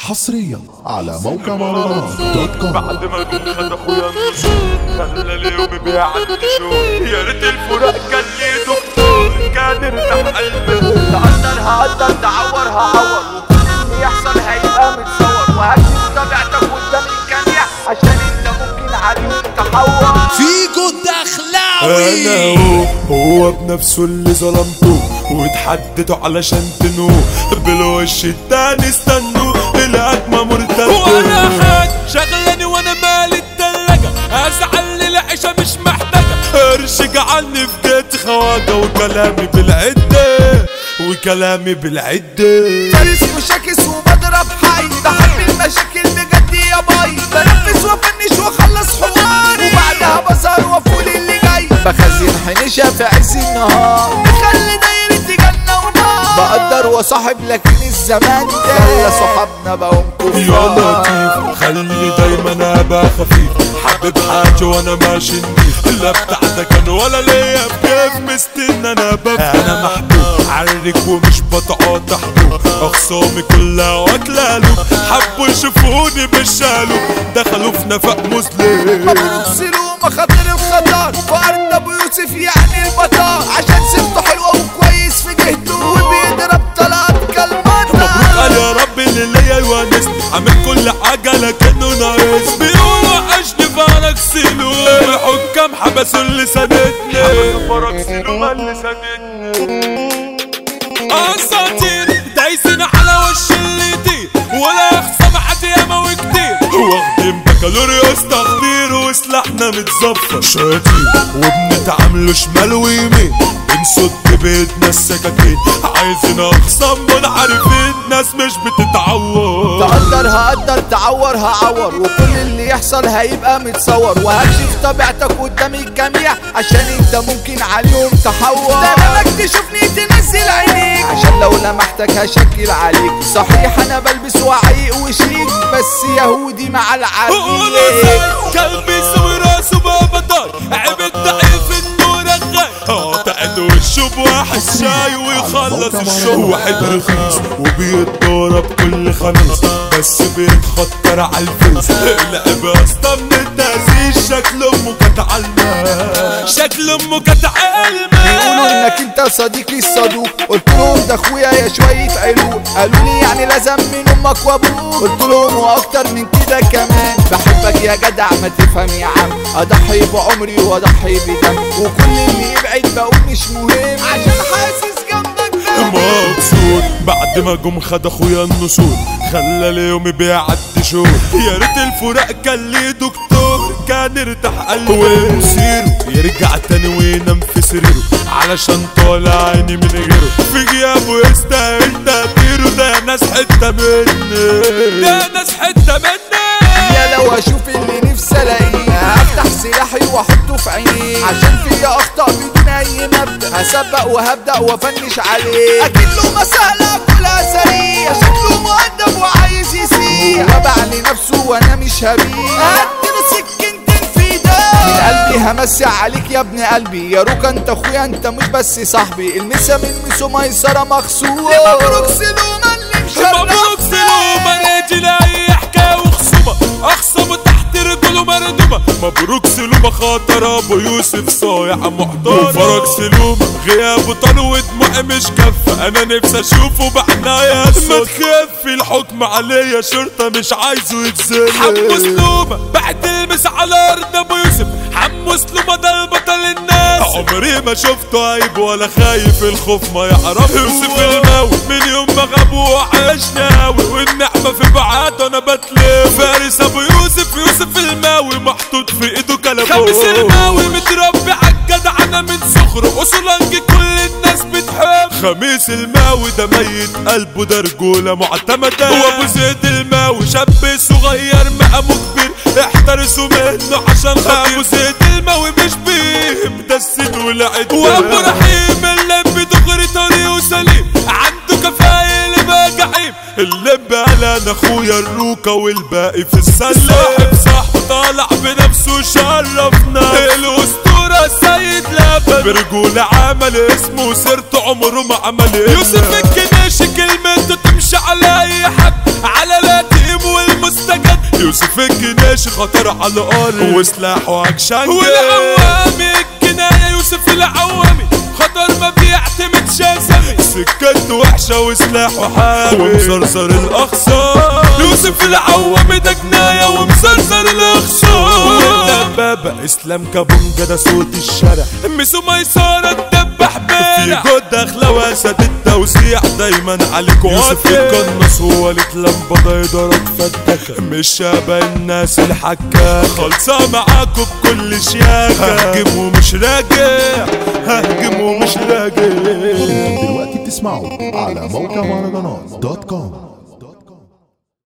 حصريا على موقع مهرجانات دوت كوم بعد ما جم خد اخويا النشور خلى اليوم بيعدي شهور يا ريت الفراق كان ليه دكتور كان ارتاح قلبي تقدر هقدر تعور هعور وكل اللي يحصل هيبقى متصور وهكتب طبيعتك قدام الجميع عشان انت ممكن عليهم تحور فيجو الدخلاوي انا هو هو بنفسه اللي ظلمته واتحددوا علشان تنوه بالوش التاني استنوا الهجمة مرتدة وانا حاج شغلاني وانا مالي التلاجة ازعل العيشة مش محتاجة قرش جعلني في جيت خواجة وكلامي بالعدة وكلامي بالعدة فارس مشاكس وبضرب حي بحب المشاكل بجد يا باي بنفذ وافنش واخلص حواري وبعدها بظهر وافول اللي جاي بخزن حنشة في عز النهار بخلي دايرتي جنة ونار بقدر وصاحب لكن الزمان ده خلى صحابنا بقوا يا كفار لطيف خلي دايما ابقى خفيف حبيب حاجة وانا ماشي نضيف لا بتاعتك انا ولا ليا بكيف مستنى انا ببقى انا محبوب عرك ومش بتقاطع حبوب اخصامي كلها واكلالو حبوا يشوفوني بالشالو دخلوا في نفق مسلم مبروك سلوم خاطر الخطر وارض ابو يوسف يعني البطار عشان سيرته حلوه وكويس في جهته وبيضرب طلعت مبروك كالمطر قال يا رب اللي ليا يونسني عامل كل حاجة لكنه ناقص بيقولوا عشني فرج سلو الحكام حبسوا اللي سندني حبسوا فرج سلو اللي سندني اساطير دايسين على وش اللي يطير ولا يخصم حد ياما وكتير واخدين بكالوريوس تخدير وسلاحنا متظفر شاطين وبنتعاملوا شمال ويمين بنصد بايدنا السكاكين عايزين اخصام منحرفين ناس مش بتتعور تقدر هقدر تعور هعور وكل اللي يحصل هيبقى متصور وهكشف طبيعتك قدام الجميع عشان انت ممكن عليهم تحور تمامك تشوفني تنزل عينيك عشان لو لمحتك هشكل عليك صحيح انا بلبس وعيق وشيك بس يهودي مع قولوا العبيد زي كلبي سوي راسه بابا دار عيب الضعيف انه رغاي قطعت وشه بواحد شاي ويخلص الشو واحد رخيص وبيتضرب كل خميس بس بيتخطر على الفيس العب اصلا من التأسيس شكل امه كانت علمة شكل امه كانت بيقولوا علمة انك انت صديقي الصدوق قلت لهم ده اخويا يا شويه علوم قالوا لي يعني لازم من امك وابوك قلت لهم واكتر من كده كمان بحبك يا جدع ما تفهم يا عم اضحي بعمري واضحي بدم وكل اللي يبعد بقول مش مهم عشان حاسس جنبك مبسوط بعد ما جم خد اخويا النسور خلى اليوم بيعدي شهور يا ريت الفراق كان ليه دكتور كان ارتاح قلبه ومسيره يرجع تاني وينام في سريره علشان طالع عيني من غيره في غيابه يستاهل تقديره ده ناس حته مني ده ناس حتة مني يا لو اشوف اللي نفسي الاقيه هفتح سلاحي واحطه في عينيه عشان فيا اخطاء بدون اي مبدا هسبق وهبدا وافنش عليه اكيد له مسألة كلها سريع شكله مؤدب وعايز يسيع وبع لنفسه وانا مش هبيع اديله سكنتين في ده من قلبي همسي عليك يا ابن قلبي يا روكا انت اخويا انت مش بس صاحبي المسا من مسو ميسره مخصوص مبروك سلومه اللي مبروك سلومة ناجي لأي حكاية وخصومة أخصم تحت رجله مردومة مبروك سلومة خاطر ابو يوسف صايع محترم وفرج سلومة غيابه طال ودموعي مش كفة انا نفسي اشوفه بعناية ما تخفي الحكم عليا شرطة مش عايزه يتزلق حمو سلومة بعد المس على أرض أبو يوسف حمو سلومة ده البطل الناس عمري ما شفته عيب ولا خايف الخوف ما يعرف يوسف الماوي من يوم ما غابوا وحشنا قوي والنعمة في بعاد انا بتلف فارس ابو يوسف يوسف الماوي محطوط في ايده كلبوش خميس الماوي متربي عالجدع أنا من صغره أصولنج كل الناس بتحب خميس الماوي ده ميت قلبه ده رجولة معتمدة وابو زيد الماوي شاب صغير مقامه كبير احترسوا منه عشان خاطر ابو زيد الماوي مش بيه ده السيد والعد وابو رحيم اللي بدغري طريقه سليم عنده كفاية لما جحيم اللي بقى انا اخويا الروكا والباقي في السلة صاحب صاحبه طالع بنفسه شرفنا الاسطورة السيد لبن برجولة عمل اسمه سيرته عمره ما عمل يوسف الكناشي كلمته تمشي على اي حد على لا خطر على الارض وسلاحه عكشنجة والعوامي الجناية يوسف العوامي خطر ما بيعتمد شاسمي سكته وحشة وسلاحه حامي ومصرصر الأخصار يوسف العوامي ده جناية ومسلسل الاخصار بابا اسلام كابونجا ده صوت الشارع ميسو ميسارة الدبح في بارع جود داخلة واسد التوزيع دايما عليك يوسف القناص هو اللي لمبة يضرب فتكة مش شبه الناس الحكاكة خلصة معاكوا بكل شياكة ههجم ومش راجع ههجم ومش راجع دلوقتي بتسمعوا على موقع مهرجانات دوت كوم